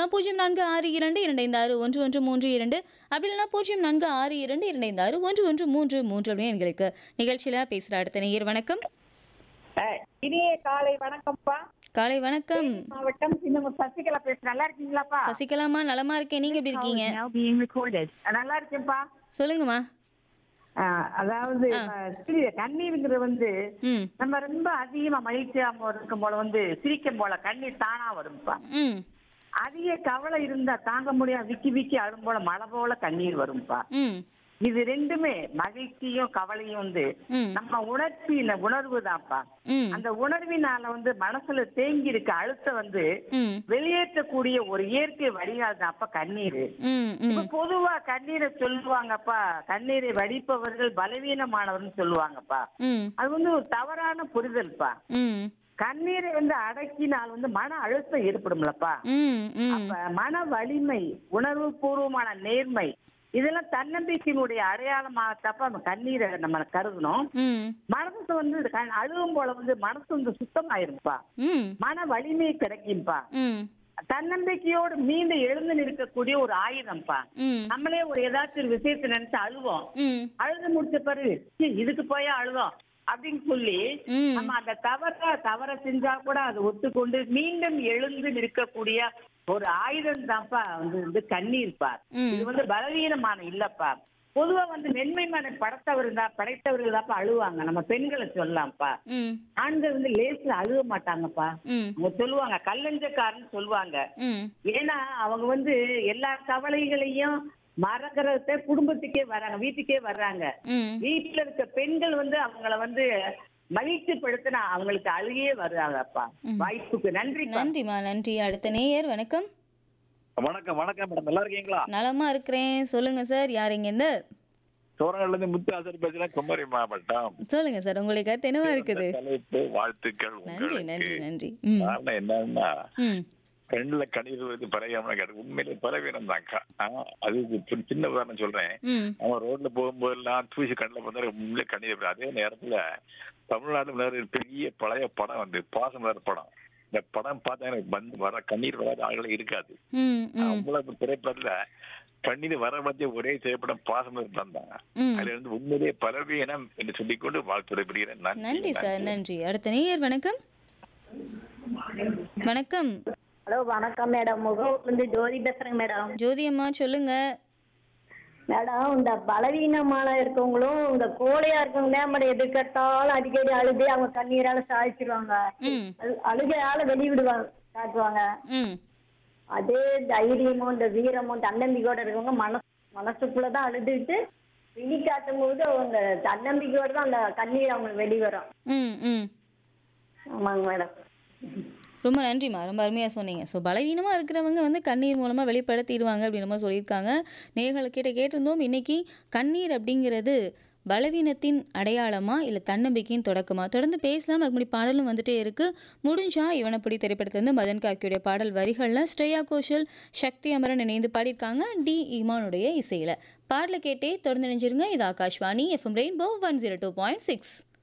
இல்லைனா பூஜ்ஜியம் நான்கு ஆறு இரண்டு இரண்டைந்து ஆறு ஒன்று ஒன்று மூன்று இரண்டு அப்படி இல்லைனா பூஜ்ஜியம் நான்கு ஆறு இரண்டு இரண்டைந்து ஆறு ஒன்று ஒன்று மூன்று மூன்று அப்படின்னு எங்களுக்கு நிகழ்ச்சியில் பேசுகிற அடுத்த நேயர் வணக்கம் அஹ், இனிய காலை வணக்கம்ப்பா காலை வணக்கம் மாவட்டம் சின்ன சசிகலா பேசுறேன் நல்லா இருக்கீங்களாப்பா சசிகலாமா நலமா இருக்கேன் நீங்க எப்படி இருக்கீங்க now being recorded. அஹ், நல்லா இருக்கேன்ப்பா சொல்லுங்கம்மா அஹ், அதாவது அஹ், சிரி- கண்ணீருங்கிறது வந்து ம் நம்ம ரொம்ப அதிகமா மகிழ்ச்சியா இருக்கும் போல வந்து சிரிக்கும் போல கண்ணீர் தானா வரும்ப்பா ம் அதிக கவலை இருந்தா தாங்க முடியாம விக்கி விக்கி அழும் போல மழை போல கண்ணீர் வரும்ப்பா ம் இது ரெண்டுமே மகிழ்ச்சியும் கவலையும் வந்து ம் நம்ம உணர்ச்சியில உணர்வு தான்ப்பா ம் அந்த உணர்வினால வந்து மனசுல தேங்கி இருக்க அழுத்தம் வந்து ம் வெளியேற்றக்கூடிய ஒரு இயற்கை வடிகால் தான்ப்பா கண்ணீர் ம் இப்ப ம் பொதுவா கண்ணீரை சொல்லுவாங்கப்பா கண்ணீரை வடிப்பவர்கள் பலவீனமானவர்னு சொல்லுவாங்கப்பா ம் அது வந்து ஒரு தவறான புரிதல்ப்பா ம் கண்ணீரை வந்து அடக்கினால் வந்து மன அழுத்தம் ஏற்படும்லப்பா ம் ம் அப்ப மன வலிமை உணர்வு பூர்வமான நேர்மை இதெல்லாம் தன்னம்பிக்கையினுடைய அடையாளமாகத்தப்ப நம்ம கண்ணீரை நம்ம கருதணும் ம் மனசு வந்து க- அழுகும் போல வந்து மனசு வந்து சுத்தமாயிருப்பா ம் மன வலிமை கிடைக்கும்பா ம் தன்னம்பிக்கையோடு மீண்டும் எழுந்து நிற்கக்கூடிய ஒரு ஆயுதம்ப்பா ம் நம்மளே ஒரு ஏதாச்சும் ஒரு விஷயத்தை நினைச்சு அழுவோம் ம் அழுது முடிச்ச பிறகு "சீ, இதுக்கு போய் அழுவோம் அப்படின்னு சொல்லி ம் நம்ம அந்த தவற தவற செஞ்சா கூட அதை ஒத்துக்கொண்டு மீண்டும் எழுந்து நிற்கக்கூடிய ஒரு ஆயுதம் தான்ப்பா வந்து வந்து கண்ணீர்ப்பா ம். இது வந்து பலவீனமான இல்லப்பா பொதுவா வந்து மென்மைமான படைத்தவர் தான் படைத்தவர்கள் தான்ப்பா அழுவாங்க நம்ம பெண்களை சொல்லலாம்ப்பா ம் ஆண்கள் வந்து லேஸ்ல அழுக மாட்டாங்கப்பா ம் அவங்க சொல்லுவாங்க கல்லஞ்சக்காரன்னு சொல்லுவாங்க ம் ஏன்னா அவங்க வந்து எல்லா கவலைகளையும் மறக்கிறத குடும்பத்துக்கே வர்றாங்க வீட்டுக்கே வர்றாங்க ம் வீட்டுல இருக்க பெண்கள் வந்து அவங்கள வந்து மகிழ்ச்சிப்படுத்தினா அவங்களுக்கு அழுகையே வருவாங்கப்பா ம். வாய்ப்புக்கு நன்றிப்பா நன்றிம்மா நன்றி அடுத்த நேயர் வணக்கம் வணக்கம் வணக்கம் மேடம் நல்லா இருக்கீங்களா நலமா இருக்கிறேன் சொல்லுங்க சார் யார் இங்கேருந்து சோழங்கள்ல இருந்து முத்து ஆசர் பேசுறேன் குமரி மாவட்டம் சொல்லுங்க சார் உங்களுக்கு கருத்து என்னவா இருக்குது தலைப்பு வாழ்த்துக்கள் நன்றி நன்றி உங்களுக்கு நன்றி ம் காரணம் என்னன்னா ம் கண்ணுல கண்ணீர் வருது பரவாயில்ல கிடையாது உண்மையிலே பலவீனம் தான்க்கா அது ஒரு சின்ன உதாரணம் சொல்றேன் ம் அவன் ரோட்ல போகும்போதெல்லாம் தூசி கண்ணில் பார்த்தா உண்மையிலே கண்ணீர் வருது அதே நேரத்துல தமிழ்நாடு வேற ஒரு பெரிய பழைய படம் வந்து பாசம் வேற படம் இந்த படம் பார்த்தா எனக்கு வந்து வர கண்ணீர் வராத ஆளுகளே இருக்காது ம் ம் அவ்வளவு திரைப்படத்துல கண்ணீர் வர பற்றிய ஒரே திரைப்படம் பாசம் படம் தான் ம் அதுல இருந்து உண்மையிலே பலவீனம் என்று சொல்லிக்கொண்டு வாழ்த்துறை பெறுகிறேன் நன்றி சார் நன்றி அடுத்த நேயர் வணக்கம் வணக்கம் ஹலோ வணக்கம் மேடம் முகவூர்லேருந்து ஜோதி பேசுறேங்க மேடம் ஜோதி அம்மா சொல்லுங்க மேடம் இந்த பலவீனமான இருக்கவங்களும் இந்த கோழையா இருக்கவங்க மேடம் எதுக்கட்டாலும் அடிக்கடி அழுது அவங்க கண்ணீரால சாதிச்சிருவாங்க ம் அழு- அழுகையால வெளிவிடுவாங்க காட்டுவாங்க ம் அதே தைரியமும் இந்த வீரமும் தன்னம்பிக்கையோட இருக்கவங்க மனசு மனசுக்குள்ளதான் அழுதுட்டு வெளி காட்டும் போது அவங்க தன்னம்பிக்கையோட தான் அந்த கண்ணீர் அவங்களுக்கு வெளிவரும் ம் ம் ஆமாங்க மேடம் ரொம்ப நன்றிம்மா ரொம்ப அருமையாக சொன்னீங்க ஸோ பலவீனமாக இருக்கிறவங்க வந்து கண்ணீர் மூலமாக வெளிப்படுத்திடுவாங்க அப்படின்னு நம்ம சொல்லியிருக்காங்க நேர்களை கிட்ட கேட்டிருந்தோம் இன்னைக்கு கண்ணீர் அப்படிங்கிறது பலவீனத்தின் அடையாளமா இல்லை தன்னம்பிக்கையின் தொடக்கமா தொடர்ந்து பேசலாம் அதுக்கு முன்னாடி பாடலும் வந்துட்டே இருக்கு முடிஞ்சா இவனப்படி திரைப்படத்திலிருந்து மதன் கார்கியுடைய பாடல் வரிகளில் ஸ்ரேயா கோஷல் சக்தி அமரன் இணைந்து பாடியிருக்காங்க டி ஈமானுடைய இசையில் பாடலை கேட்டே தொடர்ந்து நினைஞ்சிருங்க இது Akashvani FM rainbow one zero two point six